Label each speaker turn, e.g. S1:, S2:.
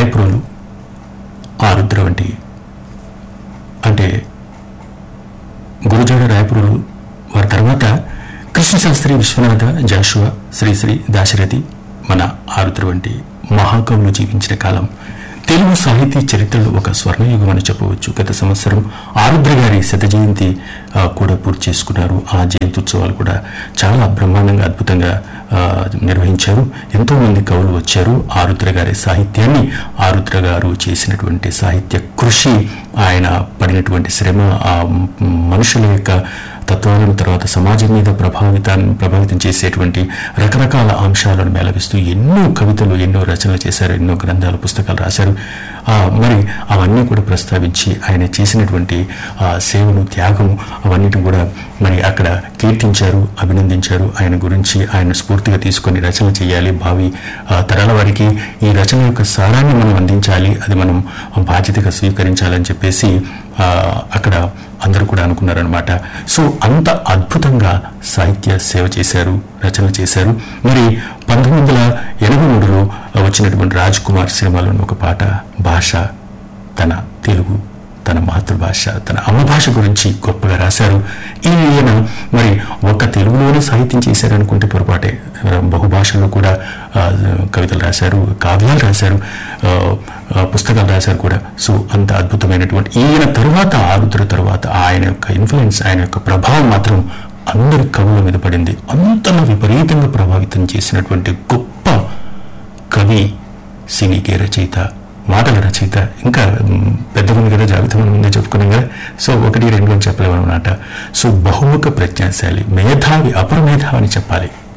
S1: రాయప్రోలు ఆరుద్ర వంటి అంటే గురుజాడ రాయపురులు వారి తర్వాత కృష్ణశాస్త్రి విశ్వనాథ జాషువా శ్రీశ్రీ దాశరథి మన ఆరుద్ర వంటి మహాకవులు జీవించిన కాలం తెలుగు సాహితీ చరిత్రలో ఒక స్వర్ణయుగం అని చెప్పవచ్చు గత సంవత్సరం ఆరుద్ర గారి శత జయంతి ఆ, కూడా పూర్తి చేసుకున్నారు ఆ జయంత్యుత్సవాలు కూడా చాలా బ్రహ్మాండంగా అద్భుతంగా ఆ, నిర్వహించారు ఎంతో మంది కవులు వచ్చారు ఆరుద్ర గారి సాహిత్యాన్ని ఆరుద్ర గారు చేసినటువంటి సాహిత్య కృషి ఆయన పడినటువంటి శ్రమ ఆ మ్- మనుషుల యొక్క తత్వాలను తర్వాత సమాజం మీద ప్రభావితాన్ని ప్రభావితం చేసేటువంటి రకరకాల అంశాలను మేళవిస్తూ ఎన్నో కవితలు ఎన్నో రచనలు చేశారు ఎన్నో గ్రంథాలు పుస్తకాలు రాశారు ఆ, మరి అవన్నీ కూడా ప్రస్తావించి ఆయన చేసినటువంటి ఆ, సేవను త్యాగం అవన్నిటి కూడా మరి అక్కడ కీర్తించారు అభినందించారు ఆయన గురించి ఆయన స్ఫూర్తిగా తీసుకొని రచన చేయాలి భావి ఆ, తరాల వారికి ఈ రచన యొక్క సారాన్ని మనం అందించాలి అది మనం బాధ్యతగా స్వీకరించాలని చెప్పేసి ఆ, అక్కడ అందరూ కూడా అనుకున్నారనమాట సో అంత అద్భుతంగా సాహిత్య సేవ చేశారు రచన చేశారు మరి పంతొమ్మిది వందల ఎనభై మూడులో వచ్చినటువంటి రాజ్ కుమార్ సినిమాలోని ఒక పాట భాష తన తెలుగు తన మాతృభాష తన అమ్మ భాష గురించి గొప్పగా రాశారు ఈయన మరి ఒక్క తెలుగులోనే సాహిత్యం చేశారనుకుంటే పొరపాటే ఆ, బహుభాషల్లో కూడా ఆ, కవితలు రాశారు కావ్యాలు రాశారు ఆ, ఆ, పుస్తకాలు రాశారు కూడా సో అంత అద్భుతమైనటువంటి ఈయన తరువాత ఆరుద్ర తరువాత ఆయన యొక్క ఇన్ఫ్లుయెన్స్ ఆయన యొక్క ప్రభావం మాత్రం అందరి కవుల మీద పడింది అంతలా విపరీతంగా ప్రభావితం చేసినటువంటి గొప్ప కవి సినీకే రచయిత మాటల రచయిత ఇంకా మ్, పెద్ద ఉంది కదా జాబితా మనం ముందే చెప్పుకున్నాం కదా సో ఒకటి రెండు అని చెప్పలేము అనమాట సో బహుముఖ ప్రజ్ఞాశాలి మేధావి అపర మేధావి అని చెప్పాలి